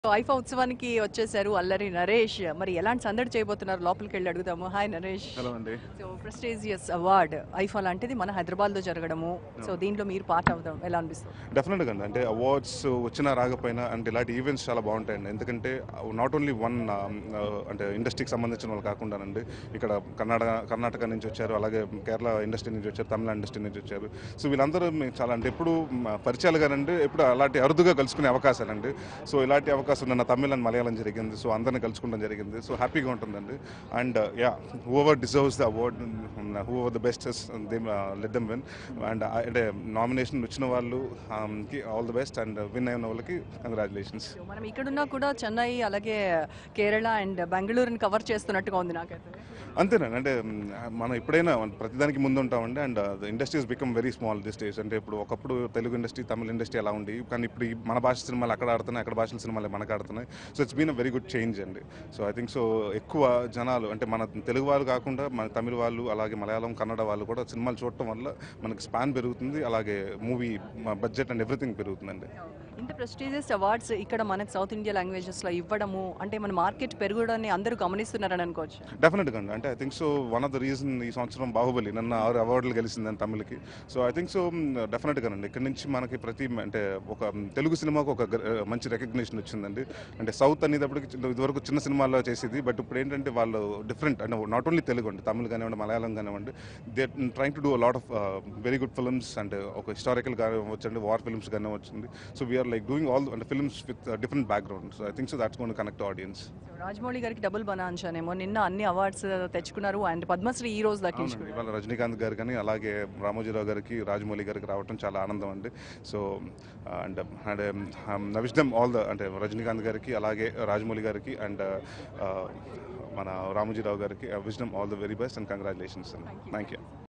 ఐఫా ఉత్సవానికి వచ్చేసారు అల్లరి నరేష్ మరి ఎలాంటి సందడి చేయబోతున్నారు లోపలికి వెళ్ళి అడుగుతాము హాయ్ నరేష్ హలో అండి సో ప్రెస్టీజియస్ అవార్డ్ ఐఫా లాంటిది మన హైదరాబాద్లో జరగడము సో దీంట్లో మీరు పార్ట్ అవుతాం ఎలా అనిపిస్తుంది డెఫినెట్గా అండి అంటే అవార్డ్స్ వచ్చినా రాకపోయినా అంటే ఇలాంటి ఈవెంట్స్ చాలా బాగుంటాయండి ఎందుకంటే నాట్ ఓన్లీ వన్ అంటే ఇండస్ట్రీకి సంబంధించిన వాళ్ళు కాకుండానండి ఇక్కడ కర్ణాటక కర్ణాటక నుంచి వచ్చారు అలాగే కేరళ ఇండస్ట్రీ నుంచి వచ్చారు తమిళ ఇండస్ట్రీ నుంచి వచ్చారు సో వీళ్ళందరూ మేము చాలా అంటే ఎప్పుడు మ, పరిచయాలు కానండి ఎప్పుడు అలాంటి అరుదుగా కలుసుకునే అవకాశాలండి సో ఇలాంటి అవకాశం నిన్న తమిళ అండ్ మలయాళం జరిగింది సో అందరిని కలుసుకోవడం జరిగింది సో హ్యాపీగా ఉంటుందండి and ya who ever deserves the award who ever the best they let them win and అంటే నామినేషన్ వచ్చిన వాళ్ళు కి all the best and win అయిన వాళ్ళకి కంగ్రాచులేషన్స్ సో మనం ఇక్కడున్నా కూడా చెన్నై అలాగే కేరళ అండ్ బెంగళూరుని కవర్ చేస్తున్నట్టుగా ఉంది నాకైతే అంతేనండి అంటే మ్, మనం ఎప్పుడైనా ప్రతిదానికి ముందు ఉంటామండి and the industries become very small this days అంటే ఇప్పుడు ఒకప్పుడు తెలుగు ఇండస్ట్రీ తమిళ ఇండస్ట్రీ అలా ఉంది కానీ ఇప్పుడు ఈ మన భాష సినిమాలు అక్కడ ఆడుతున్నాయి అక్కడ భాషల సినిమాలు మనకు ఆడుతున్నాయి so it's been a very good change అండి సో ఐ థింక్ సో ఎక్కువ జనాలు అంటే మన తెలుగు వాళ్ళు కాకుండా మన తమిళ వాళ్ళు అలాగే మలయాళం కన్నడ వాళ్ళు కూడా సినిమాలు చూడటం వల్ల మనకి స్పాన్ పెరుగుతుంది అలాగే మూవీ బడ్జెట్ అండ్ ఎవ్రీథింగ్ పెరుగుతుందండి ఇంత ప్రెస్టీజియస్ అవార్డ్స్ ఇక్కడ మనకు సౌత్ ఇండియా లాంగ్వేజెస్లో ఇవ్వడము అంటే మన మార్కెట్ పెరగడాన్ని అందరూ గమనిస్తున్నారని అనుకోవచ్చు డెఫినెట్గా అండి అంటే I think so one of the reason ఈ సంవత్సరం బాహుబలి నన్ను ఆరు అవార్డులు గెలిచిందని తమిళకి సో ఐ థింక్ సో డెఫినెట్గా అండి ఇక్కడ నుంచి మనకి ప్రతి అంటే ఒక తెలుగు సినిమాకు ఒక గ- మంచి రికగ్నిషన్ వచ్చిందండి అంటే సౌత్ అనేటప్పటికి చిన్న- ఇదివరకు చిన్న సినిమాల్లో చేసేది బట్ ఇప్పుడు ఏంటంటే వాళ్ళు డిఫరెంట్ అంటే నాట్ ఓన్లీ తెలుగు అండి తమిళ కానివ్వండి మలయాళం కానివ్వండి they trying to do lot of very good films అంటే ఒక హిస్టారికల్ కానివ్వచ్చండి వార్ ఫిల్మ్స్ కానివ్వచ్చండి so we are like doing all అంటే films with different background so I think so that's gonna connect audience so Rajamouli గారికి double బనాంచానేమో నిన్న అన్ని awards తెచ్చుకున్నారు and Padmashri ఈ రోజు అవునండి దక్కించుకున్నారు ఇవాళ రజనీకాంత్ గారు కానీ అలాగే రామోజీరావు గారికి రాజమౌళి గారికి రావటం చాలా ఆనందం అండి so and and wish them all the అంటే రజనీకాంత్ గారికి అలాగే రాజమౌళి గారికి అండ్ మన రామోజీరావు గారికి wish them all the very best and congratulations thank you